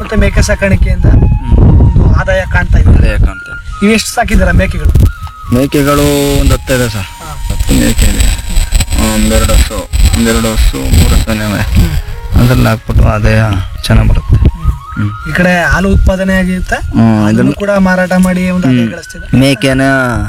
ಮತ್ತೆ ಮೇಕೆ ಸಾಕಾಣಿಕೆಯಿಂದ ಒಂದು ಆದಾಯ ಕಾಣ್ತಾ ಇದೆ ಅದೇ ಕಾಣ್ತೇವೆ ನೀವು ಎಷ್ಟು ಸಾಕಿದ್ದೀರಾ ಮೇಕೆಗಳು ಮೇಕೆಗಳು ಒಂದು ಹತ್ತು ಇದೆ ಸರ್ ಹತ್ತು ಮೇಕೆ ಇದೆ ಒಂದೆರಡು ಹಸು ಒಂದೆರಡು ಹಸು ಮೂರು ಹಸುವೆ ಅದ್ರಲ್ಲಿ ಹಾಕ್ಬಿಟ್ಟು ಆದಾಯ ಚೆನ್ನಾಗಿ ಬರುತ್ತೆ ಹ್ಮ್. ಈ ಕಡೆ ಹಾಲು ಉತ್ಪಾದನೆ ಆಗಿರುತ್ತೆ ಹ್ಮ್, ಅದನ್ನು ಕೂಡ ಮಾರಾಟ ಮಾಡಿ ಒಂದು ಆದಾಯ ಗಳಿಸ್ತಿದೆ ಮೇಕೆನ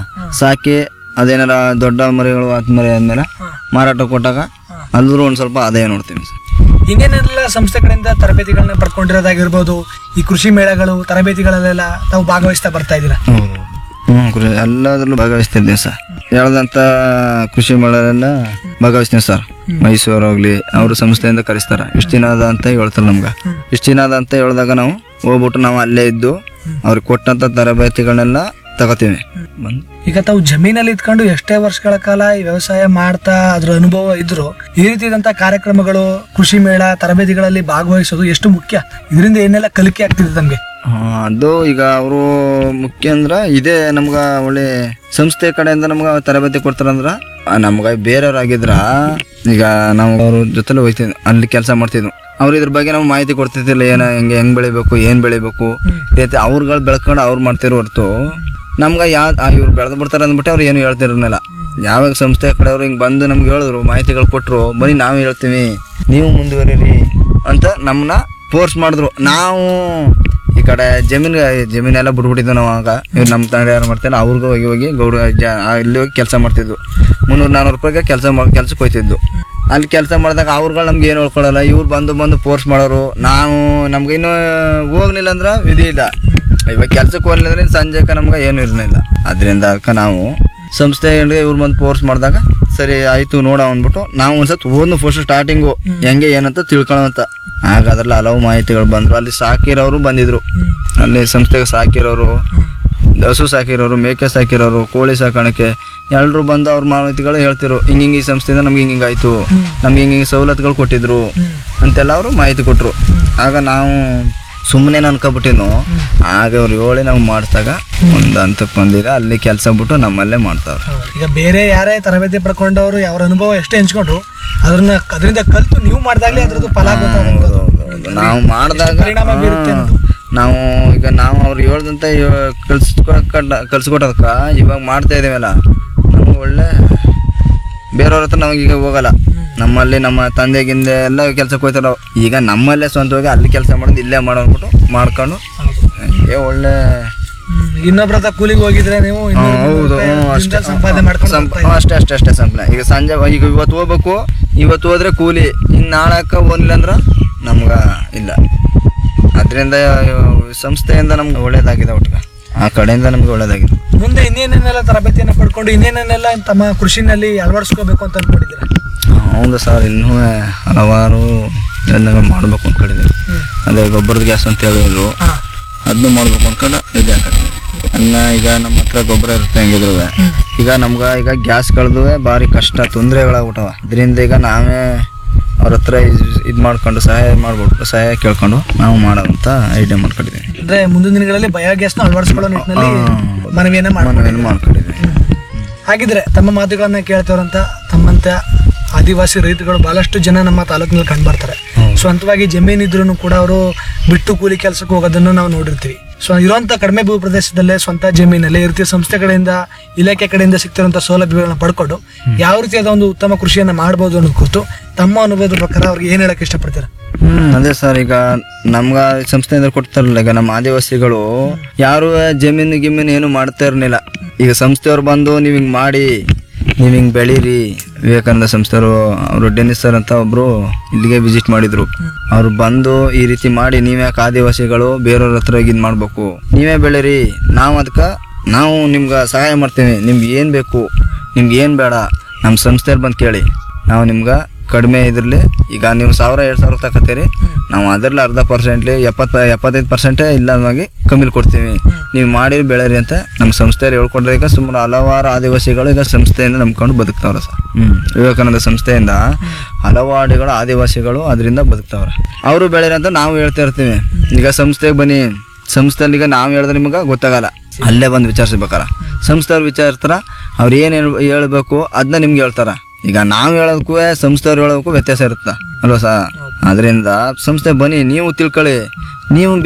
ಸಾಕಿ ಅದೇನಾರ ದೊಡ್ಡ ಮರಿಗಳು ಹತ್ತು ಮರಿ ಆದ್ಮೇಲೆ ಮಾರಾಟ ಕೊಟ್ಟಾಗ ಅಲ್ಲೂ ಒಂದು ಸ್ವಲ್ಪ ಆದಾಯ ನೋಡ್ತೀವಿ ಸರ್ ಇನ್ನೇನೆಲ್ಲ ಸಂಸ್ಥೆ ಕಡೆಯಿಂದ ತರಬೇತಿಗಳನ್ನ ಪಡ್ಕೊಂಡಿರೋದಾಗಿರ್ಬೋದು ಈ ಕೃಷಿ ಮೇಳಗಳು ತರಬೇತಿಗಳಲ್ಲೆಲ್ಲ ತಾವು ಭಾಗವಹಿಸ್ತಾ ಬರ್ತಾ ಇದ್ದೀರಾ ಹೌದು ಹ್ಞೂ ಕೃಷಿ ಎಲ್ಲದರಲ್ಲೂ ಭಾಗವಹಿಸ್ತಿದ್ದೀನಿ ಸರ್ ಹೇಳ್ದಂಥ ಕೃಷಿ ಮೇಳಲೆಲ್ಲ ಭಾಗವಹಿಸ್ತೀನಿ ಸರ್ ಮೈಸೂರು ಹೋಗ್ಲಿ ಅವ್ರ ಸಂಸ್ಥೆಯಿಂದ ಕರೆಸ್ತಾರೆ ಇಷ್ಟು ದಿನ ಅದ ಅಂತ ಹೇಳ್ತಾರೆ ನಮ್ಗೆ ಇಷ್ಟು ದಿನ ಅದ ಅಂತ ಹೇಳಿದಾಗ ನಾವು ಹೋಗ್ಬಿಟ್ಟು ನಾವು ಅಲ್ಲೇ ಇದ್ದು ಅವ್ರಿಗೆ ಕೊಟ್ಟಂಥ ತರಬೇತಿಗಳನ್ನೆಲ್ಲ ತಗೋತೀವಿ ಬಂದು ಈಗ ತಾವು ಜಮೀನಲ್ಲಿ ಇದ್ಕೊಂಡು ಎಷ್ಟೇ ವರ್ಷಗಳ ಕಾಲ ಈ ವ್ಯವಸಾಯ ಮಾಡ್ತಾ ಅದ್ರ ಅನುಭವ ಇದ್ರು ಈ ರೀತಿಯಾದಂತಹ ಕಾರ್ಯಕ್ರಮಗಳು ಕೃಷಿ ಮೇಳ ತರಬೇತಿಗಳಲ್ಲಿ ಭಾಗವಹಿಸೋದು ಎಷ್ಟು ಮುಖ್ಯ ಇದರಿಂದ ಏನೆಲ್ಲ ಕಲಿಕೆ ಆಗ್ತಿದೆ ತಮ್ಗೆ ಆ, ಅದು ಈಗ ಅವರು ಮುಖ್ಯ ಅಂದ್ರ ಇದೇ ನಮ್ಗ ಒಳ್ಳೆ ಸಂಸ್ಥೆ ಕಡೆಯಿಂದ ನಮ್ಗ ತರಬೇತಿ ಕೊಡ್ತಾರಂದ್ರ ಆ, ನಮ್ಗ ಬೇರೆಯವ್ರಾಗಿದ್ರ ಈಗ ನಾವು ಅವ್ರ ಜೊತೆಲೆ ಹೋಯ್ತಿದ್ವಿ ಅಲ್ಲಿ ಕೆಲಸ ಮಾಡ್ತಿದ್ವಿ ಅವ್ರ ಇದ್ರ ಬಗ್ಗೆ ನಾವು ಮಾಹಿತಿ ಕೊಡ್ತಿದ್ದಿಲ್ಲ ಏನ ಹೆಂಗೆ ಹೆಂಗ್ ಬೆಳಿಬೇಕು ಏನ್ ಬೆಳಿಬೇಕು ರೀತಿ ಅವ್ರುಗಳು ಬೆಳ್ಕೊಂಡು ಅವ್ರು ಮಾಡ್ತಿರೋ ಹೊರ್ತು ನಮ್ಗ ಯಾ ಇವ್ರು ಬೆಳೆದು ಬಿಡ್ತಾರೆ ಅಂದ್ಬಿಟ್ಟು ಅವ್ರು ಏನು ಹೇಳ್ತಿರಲಿಲ್ಲ ಯಾವಾಗ ಸಂಸ್ಥೆ ಕಡೆಯವ್ರು ಹಿಂಗ್ ಬಂದು ನಮ್ಗೆ ಹೇಳಿದ್ರು ಮಾಹಿತಿಗಳು ಕೊಟ್ರು ಬನ್ನಿ ನಾವು ಹೇಳ್ತೀವಿ ನೀವು ಮುಂದುವರಿರಿ ಅಂತ ನಮ್ಮನ್ನ ಫೋರ್ಸ್ ಮಾಡಿದ್ರು ನಾವು ಈ ಕಡೆ ಜಮೀನ್ ಜಮೀನೆಲ್ಲ ಬಿಟ್ಬಿಟ್ಟಿದ್ವು ನಾವು ಆಗ ಇವ್ರು ನಮ್ಮ ತಂಡ ಯಾರು ಮಾಡ್ತಿಲ್ಲ ಅವ್ರಿಗೂ ಹೋಗಿ ಹೋಗಿ ಗೌಡ ಜ ಆ ಇಲ್ಲಿ ಹೋಗಿ ಕೆಲಸ ಮಾಡ್ತಿದ್ವು ಮುನ್ನೂರು ನಾನ್ನೂರು ರೂಪಾಯಿಗೆ ಕೆಲಸ ಮಾಡಿ ಕೆಲ್ಸಕ್ಕೆ ಹೋಯ್ತಿದ್ವು ಅಲ್ಲಿ ಕೆಲಸ ಮಾಡಿದಾಗ ಅವ್ರುಗಳು ನಮ್ಗೆ ಏನು ಹೇಳ್ಕೊಳಲ್ಲ ಇವ್ರು ಬಂದು ಬಂದು ಫೋರ್ಸ್ ಮಾಡೋರು ನಾವು ನಮ್ಗೆ ಇನ್ನೂ ಹೋಗ್ಲಿಲ್ಲ ಅಂದ್ರೆ ವಿಧಿ ಇಲ್ಲ ಇವಾಗ ಕೆಲ್ಸಕ್ಕೆ ಹೋಗ್ಲಿಲ್ಲ ಅಂದ್ರೆ ಸಂಜೆಕ ನಮ್ಗೆ ಏನು ಇರಲಿಲ್ಲ ಅದರಿಂದ ಅದಕ್ಕೆ ನಾವು ಸಂಸ್ಥೆ ಇವ್ರು ಬಂದು ಫೋರ್ಸ್ ಮಾಡಿದಾಗ ಸರಿ ಆಯ್ತು ನೋಡ ಅಂದ್ಬಿಟ್ಟು ನಾವು ಒಂದ್ಸತ್ ಓದ್ನು ಫಸ್ಟ್ ಸ್ಟಾರ್ಟಿಂಗು ಹೆಂಗೆ ಏನಂತ ತಿಳ್ಕೊಳ್ಳೋಂತ ಆಗ ಅದ್ರಲ್ಲಿ ಹಲವು ಮಾಹಿತಿಗಳು ಬಂದ್ರು ಅಲ್ಲಿ ಸಾಕಿರೋರು ಬಂದಿದ್ರು ಅಲ್ಲಿ ಸಂಸ್ಥೆಗೆ ಸಾಕಿರೋರು ಹಸು ಸಾಕಿರೋರು ಮೇಕೆ ಸಾಕಿರೋರು ಕೋಳಿ ಸಾಕಾಣಿಕೆ ಎಲ್ಲರೂ ಬಂದು ಅವ್ರ ಮಾಹಿತಿಗಳು ಹೇಳ್ತಿರು ಹಿಂಗೆ ಹಿಂಗೆ ಈ ಸಂಸ್ಥೆಯಿಂದ ನಮ್ಗೆ ಹಿಂಗೆ ಆಯ್ತು ನಮ್ಗೆ ಹಿಂಗೆ ಹಿಂಗೆ ಸವಲತ್ತುಗಳು ಕೊಟ್ಟಿದ್ರು ಅಂತೆಲ್ಲ ಅವರು ಮಾಹಿತಿ ಕೊಟ್ಟರು ಆಗ ನಾವು ಸುಮ್ಮನೆ ಅನ್ಕೊಬಿಟ್ಟಿದ್ನು ಆಗ ಅವ್ರು ಹೇಳಿ ನಾವು ಮಾಡಿದಾಗ ಒಂದು ಹಂತಕ್ಕೆ ಬಂದಿದೆ ಅಲ್ಲಿ ಕೆಲಸ ಬಿಟ್ಟು ನಮ್ಮಲ್ಲೇ ಮಾಡ್ತಾವ್ರೆ ಈಗ ಬೇರೆ ಯಾರೇ ತರಬೇತಿ ಪಡ್ಕೊಂಡವರು ಅವ್ರ ಅನುಭವ ಎಷ್ಟೇ ಹಂಚ್ಕೊಂಡ್ರು ಅದನ್ನ ಅದರಿಂದ ಕಲ್ತು ನೀವು ಮಾಡಿದಾಗಲೇ ಅದ್ರದ್ದು ಫಲ ಗೊತ್ತಾಗೋದು ನಾವು ಮಾಡಿದಾಗ ಪರಿಣಾಮ ಬೀರುತ್ತೆ ಅನ್ನೋದು. ನಾವು ಈಗ ನಾವು ಅವ್ರು ಹೇಳ್ದಂತ ಕಲ್ಸ್ಕೊಟ್ಟ ಕಲ್ಸ್ಕೊಟ್ಟದಕ್ಕ ಇವಾಗ ಮಾಡ್ತಾ ಇದೀವಲ್ಲ ನಮ್ಗೆ ಒಳ್ಳೆ ಬೇರೆಯವ್ರ ಹತ್ರ ನಾವು ಈಗ ಹೋಗಲ್ಲ ನಮ್ಮಲ್ಲಿ ನಮ್ಮ ತಂದೆ ಗಿಂದೆ ಎಲ್ಲ ಕೆಲ್ಸಕ್ಕೆ ಹೋಗ್ತಾರ ಈಗ ನಮ್ಮಲ್ಲೇ ಸ್ವಂತವಾಗಿ ಅಲ್ಲಿ ಕೆಲಸ ಮಾಡೋದು ಇಲ್ಲೇ ಮಾಡೋ ಅಂದ್ಬಿಟ್ಟು ಮಾಡ್ಕೊಂಡು ಹಂಗೆ ಒಳ್ಳೆ ಹ್ಮ್. ಇನ್ನೊಬ್ರ ಹತ್ರ ಕೂಲಿಗೆ ಹೋಗಿದ್ರೆ ನೀವು ಹಾ, ಇನ್ನೂರು ಹೌದು ರೂಪಾಯಿ ಹ್ಞೂ ದಿನದಲ್ಲಿ ಅಷ್ಟೇ ಸಂಪಾದನೆ ಮಾಡ್ಕೊಂಡು ಸಂಪ- ಹೋಗ್ತಾ ಅಷ್ಟೇ ಅಷ್ಟೇ ಅಷ್ಟೇ ಸಂಪಲ ಈಗ ಸಂಜೆ ಈಗ ಇವತ್ತು ಹೋಗ್ಬೇಕು ಇವತ್ತು ಹೋದ್ರೆ ಕೂಲಿ ಇನ್ನು ನಾಳಕ್ಕ ಹೋಗ್ಲಿಲ್ಲ ಅಂದ್ರೆ ನಮ್ಗ ಇಲ್ಲ ಅದರಿಂದ ಸಂಸ್ಥೆಯಿಂದ ನಮ್ಗೆ ಒಳ್ಳೇದಾಗಿದೆ ಒಟ್ಟಿಗೆ ಆ ಕಡೆಯಿಂದ ನಮ್ಗೆ ಒಳ್ಳೇದಾಗಿದೆ ಮುಂದೆ ಇನ್ನೇನೇನೆಲ್ಲ ತರಬೇತಿಯನ್ನು ಪಡ್ಕೊಂಡು ಇನ್ನೇನೇನೆಲ್ಲ ತಮ್ಮ ಕೃಷಿನಲ್ಲಿ ಅಳವಡಿಸ್ಕೋಬೇಕು ಅಂತ ಅನ್ಕೊಂಡಿದ್ದೀರಾ ಹೌದು ಸರ್ ಇನ್ನೂ ಹಲವಾರು ಎಲ್ಲ ಮಾಡ್ಬೇಕು ಅನ್ಕೊಂಡಿದ್ದೀವಿ ಅದೇ ಗೊಬ್ಬರದ ಗ್ಯಾಸ್ ಅಂತ ಹೇಳಿದ್ರು ಹಾ. ಅದನ್ನು ಮಾಡ್ಬೇಕು ಅನ್ಕೊಂಡು ಇದೆ ಹಾಕಿದ್ವಿ ಅನ್ನ ಈಗ ನಮ್ಮ ಹತ್ರ ಗೊಬ್ಬರ ಇರುತ್ತೆ ಹೆಂಗಿದ್ರು ಈಗ ನಮ್ಗೆ ಈಗ ಗ್ಯಾಸ್ ಕಳೆದು ಭಾರಿ ಕಷ್ಟ ತೊಂದರೆಗಳಾಗ್ಬಿಟ್ಟವ ಇದರಿಂದ ಈಗ ನಾವೇ ಅವ್ರ ಹತ್ರ ಇದು ಮಾಡ್ಕೊಂಡು ಸಹಾಯ ಮಾಡ್ಬಿಟ್ಟು ಸಹಾಯ ಕೇಳ್ಕೊಂಡು ನಾವು ಮಾಡೋಂಥ ಐಡಿಯಾ ಮಾಡ್ಕೊಂಡಿದ್ದೀವಿ ಅಂದ್ರೆ ಮುಂದಿನ ದಿನಗಳಲ್ಲಿ ಬಯೋಗ್ಯಾಸ್ನ ಅಳವಡಿಸ್ಕೊಳ್ಳೋ ನಿಟ್ಟಿನಲ್ಲಿ ಮನವಿಯನ್ನ ಮಾಡಿ ಮನವಿಯನ್ನು ಮಾಡ್ಕೊಂಡಿದ್ದೀವಿ ಹಾಗಿದ್ರೆ ತಮ್ಮ ಮಾತುಗಳನ್ನ ಕೇಳ್ತವ್ರಂತ ತಮ್ಮಂತ ಆದಿವಾಸಿ ರೈತರುಗಳು ಬಹಳಷ್ಟು ಜನ ನಮ್ಮ ತಾಲೂಕಿನಲ್ಲಿ ಕಂಡು ಬರ್ತಾರೆ ಸ್ವಂತವಾಗಿ ಜಮೀನು ಇದ್ರೂ ಕೂಡ ಅವರು ಬಿಟ್ಟು ಕೂಲಿ ಕೆಲಸಕ್ಕೆ ಹೋಗೋದನ್ನು ನಾವು ನೋಡಿರ್ತೀವಿ ಸೊ ಇರುವಂತ ಕಡಿಮೆ ಭೂ ಪ್ರದೇಶದಲ್ಲೇ ಸ್ವಂತ ಜಮೀನಲ್ಲಿ ಈ ರೀತಿಯ ಸಂಸ್ಥೆ ಕಡೆಯಿಂದ ಇಲಾಖೆ ಕಡೆಯಿಂದ ಸಿಗ್ತಿರುವಂತ ಸೌಲಭ್ಯಗಳನ್ನ ಪಡ್ಕೊಂಡು ಯಾವ ರೀತಿಯಾದ ಒಂದು ಉತ್ತಮ ಕೃಷಿಯನ್ನ ಮಾಡ್ಬೋದು ಅನ್ನೋದು ಕುರಿತು ತಮ್ಮ ಅನುಭವದ ಪ್ರಕಾರ ಅವ್ರಿಗೆ ಏನ್ ಹೇಳಕ್ ಇಷ್ಟಪಡ್ತೀರಾ ಹ್ಮ್ ಅದೇ ಸರ್ ಈಗ ನಮ್ಗ ಸಂಸ್ಥೆಯಿಂದ ಕೊಡ್ತಾರಲ್ಲ ಈಗ ನಮ್ಮ ಆದಿವಾಸಿಗಳು ಯಾರು ಜಮೀನು ಗಿಮೀನು ಏನು ಮಾಡ್ತಾ ಇರ್ಲಿಲ್ಲ ಈಗ ಸಂಸ್ಥೆಯವ್ರು ಬಂದು ನೀವು ಹಿಂಗ್ ಮಾಡಿ ನೀವು ಹಿಂಗ್ ಬೆಳೀರಿ ವಿವೇಕಾನಂದ ಸಂಸ್ಥೆಯವರು ಅವರು ಡೆನಿಸ್ ಸರ್ ಅಂತ ಒಬ್ರು ಇಲ್ಲಿಗೆ ವಿಸಿಟ್ ಮಾಡಿದ್ರು ಅವ್ರು ಬಂದು ಈ ರೀತಿ ಮಾಡಿ ನೀವ್ಯಾಕೆ ಆದಿವಾಸಿಗಳು ಬೇರೆಯವ್ರ ಹತ್ರ ಹೋಗಿ ಇದ್ ಮಾಡ್ಬೇಕು ನೀವೇ ಬೆಳೀರಿ ನಾವು ಅದಕ್ಕೆ ನಾವು ನಿಮ್ಗೆ ಸಹಾಯ ಮಾಡ್ತೀವಿ ನಿಮ್ಗೆ ಏನು ಬೇಕು ನಿಮ್ಗೆ ಏನು ಬೇಡ ನಮ್ಮ ಸಂಸ್ಥೆಯಲ್ಲಿ ಬಂದು ಕೇಳಿ ನಾವು ನಿಮ್ಗೆ ಕಡಿಮೆ ಇದ್ರಲ್ಲಿ ಈಗ ನೀವು ಸಾವಿರ ಎರಡು ಸಾವಿರ ತಗೋತೀರಿ ನಾವು ಅದರಲ್ಲಿ ಅರ್ಧ ಪರ್ಸೆಂಟ್ಲಿ ಎಪ್ಪತ್ತು ಎಪ್ಪತ್ತೈದು ಪರ್ಸೆಂಟೇ ಇಲ್ಲವಾಗಿ ಕಮ್ಮಿಲಿ ಕೊಡ್ತೀವಿ ನೀವು ಮಾಡಿ ಬೆಳೆರಿ ಅಂತ ನಮ್ಮ ಸಂಸ್ಥೆಯಲ್ಲಿ ಹೇಳ್ಕೊಂಡ್ರೆ ಈಗ ಸುಮಾರು ಹಲವಾರು ಆದಿವಾಸಿಗಳು ಈಗ ಸಂಸ್ಥೆಯಿಂದ ನಂಬ್ಕೊಂಡು ಬದುಕ್ತಾವ್ರೆ ಸರ್ ಹ್ಮ್ ವಿವೇಕಾನಂದ ಸಂಸ್ಥೆಯಿಂದ ಹಲವಾರುಗಳು ಆದಿವಾಸಿಗಳು ಅದರಿಂದ ಬದುಕ್ತಾವ್ರೆ ಅವರು ಬೆಳೆರಿ ಅಂತ ನಾವು ಹೇಳ್ತಾ ಇರ್ತೀವಿ ಈಗ ಸಂಸ್ಥೆಗೆ ಬನ್ನಿ ಸಂಸ್ಥೆಯಲ್ಲಿ ಈಗ ನಾವು ಹೇಳಿದ್ರೆ ನಿಮಗೆ ಗೊತ್ತಾಗಲ್ಲ ಅಲ್ಲೇ ಬಂದು ವಿಚಾರಿಸ್ಬೇಕಾರ ಸಂಸ್ಥೆಯವ್ರು ವಿಚಾರಿಸ್ತಾರ ಅವ್ರು ಏನು ಹೇಳ್ಬೇಕು ಅದನ್ನ ನಿಮ್ಗೆ ಹೇಳ್ತಾರ ಈಗ ನಾವು ಹೇಳೋದಕ್ಕೂ ಸಂಸ್ಥೆಯವ್ರು ಹೇಳೋದಕ್ಕೂ ವ್ಯತ್ಯಾಸ ಇರುತ್ತೆ ಅಲ್ವಾ ಸರ್ ಅದರಿಂದ ಸಂಸ್ಥೆ ಬನ್ನಿ ನೀವು ತಿಳ್ಕೊಳ್ಳಿ ನೀವು